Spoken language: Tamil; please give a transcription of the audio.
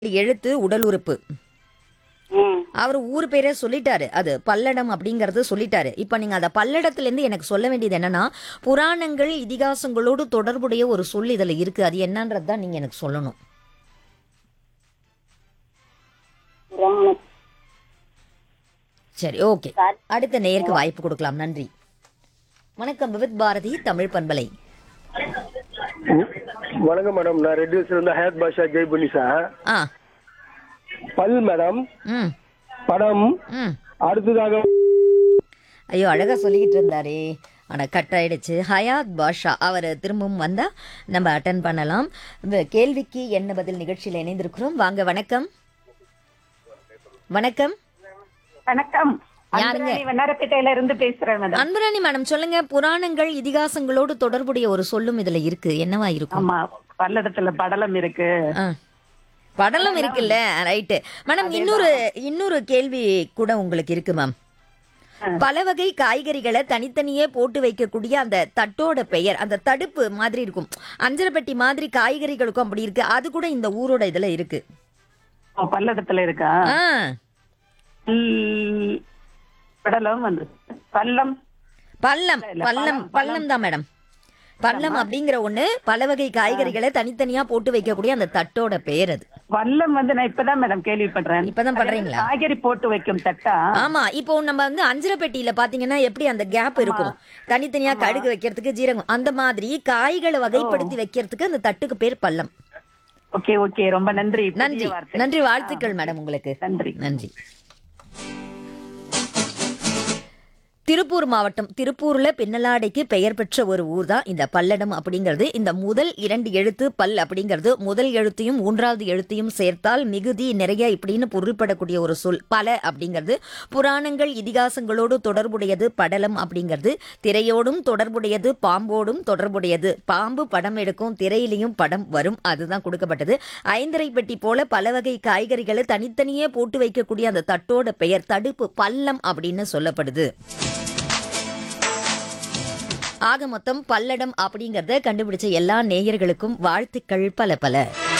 எழுத்து உடல் உறுப்பு ம் அவர் ஊர் பேரே சொல்லிட்டாரு அது பல்லடம் அப்படிங்கறது சொல்லிட்டாரு இப்ப நீங்க அத பல்லடத்துல இருந்து எனக்கு சொல்ல வேண்டியது என்னன்னா புராணங்கள் இதிகாசங்களோடு தொடர்புடைய ஒரு சொல் இதுல இருக்கு அது என்னன்றது தான் நீங்க எனக்கு சொல்லணும் புராணம் சரி ஓகே அடுத்த நேருக்கு வாய்ப்பு கொடுக்கலாம் நன்றி வணக்கம் விவித் பாரதி தமிழ் பண்பலை வணக்கம் மேடம் நான் ரெட் ஹில்ஸ்ல இருந்து ஹயாத் பாஷா ஜெய் புனிசா ஆ பல் மேடம் ம் படம் ம் அடுத்ததாக ஐயோ அழகா சொல்லிக்கிட்டு இருந்தாரே ஆனா கட் ஆயிடுச்சு ஹயாத் பாஷா அவர் திரும்பவும் வந்தா நம்ம அட்டன் பண்ணலாம் இந்த கேள்விக்கு என்ன பதில் நிகழ்ச்சியில் இணைந்திருக்கிறோம் வாங்க வணக்கம் வணக்கம் வணக்கம் யாருங்க? அன்புராணி வண்ணாரப்பேட்டையில இருந்து பேசுறேன் மேடம் அன்பராணி மேடம் சொல்லுங்க புராணங்கள் இதிகாசங்களோடு தொடர்புடைய ஒரு சொல்லும் இதுல இருக்கு என்னவா இருக்கும் ஆமா பல்லடத்துல படலம் இருக்கு ஆ. படலம் இருக்குல்ல ரைட்டு மேடம் இன்னொரு இன்னொரு கேள்வி கூட உங்களுக்கு இருக்கு மேம் பல வகை காய்கறிகளை தனித்தனியே போட்டு வைக்கக்கூடிய அந்த தட்டோட பெயர் அந்த தடுப்பு மாதிரி இருக்கும் அஞ்சரைப்பெட்டி மாதிரி காய்கறிகளுக்கும் அப்படி இருக்கு அது கூட இந்த ஊரோட இதுல இருக்கு ஓ, பல்லடத்துல இருக்கா ஆ பல்- படலம் வந்து பல்லம் பள்ளம் இல்ல, பள்ளம் பழம், பள்ளம் தான் மேடம் பள்ளம் அப்படிங்கிற ஒண்ணு பல வகை காய்கறிகளை தனித்தனியா போட்டு வைக்கக்கூடிய அந்த தட்டோட பெயர் அது வல்லம் வந்து நான் இப்பதான் மேடம் கேள்விப்படுறேன் இப்பதான் பண்றீங்களா காய்கறி போட்டு வைக்கும் தட்டா ஆமா இப்போ நம்ம வந்து அஞ்சரை பெட்டியில பாத்தீங்கன்னா எப்படி அந்த கேப் இருக்கும் தனித்தனியா கடுகு வைக்கிறதுக்கு ஜீரகம் அந்த மாதிரி காய்களை வகைப்படுத்தி வைக்கிறதுக்கு அந்த தட்டுக்கு பேர் பள்ளம் ஓகே ஓகே ரொம்ப நன்றி புதிய நன்றி வார்த்தை. நன்றி வாழ்த்துக்கள் மேடம் உங்களுக்கு நன்றி நன்றி திருப்பூர் மாவட்டம் திருப்பூர்ல பின்னலாடைக்கு பெயர் பெற்ற ஒரு ஊர் தான் இந்த பல்லடம் அப்படிங்கிறது இந்த முதல் இரண்டு எழுத்து பல் அப்படிங்கிறது முதல் எழுத்தையும் மூன்றாவது எழுத்தையும் சேர்த்தால் மிகுதி நிறைய இப்படின்னு பொருள்படக்கூடிய ஒரு சொல் பல அப்படிங்கிறது புராணங்கள் இதிகாசங்களோடு தொடர்புடையது படலம் அப்படிங்கிறது திரையோடும் தொடர்புடையது பாம்போடும் தொடர்புடையது பாம்பு படம் எடுக்கும் திரையிலையும் படம் வரும் அதுதான் கொடுக்கப்பட்டது ஐந்தரை பெட்டி போல பல வகை காய்கறிகளை தனித்தனியே போட்டு வைக்கக்கூடிய அந்த தட்டோட பெயர் தடுப்பு பள்ளம் அப்படின்னு சொல்லப்படுது ஆக மொத்தம் பல்லடம் அப்படிங்கறத கண்டுபிடிச்ச எல்லா நேயர்களுக்கும் வாழ்த்துக்கள் பல பல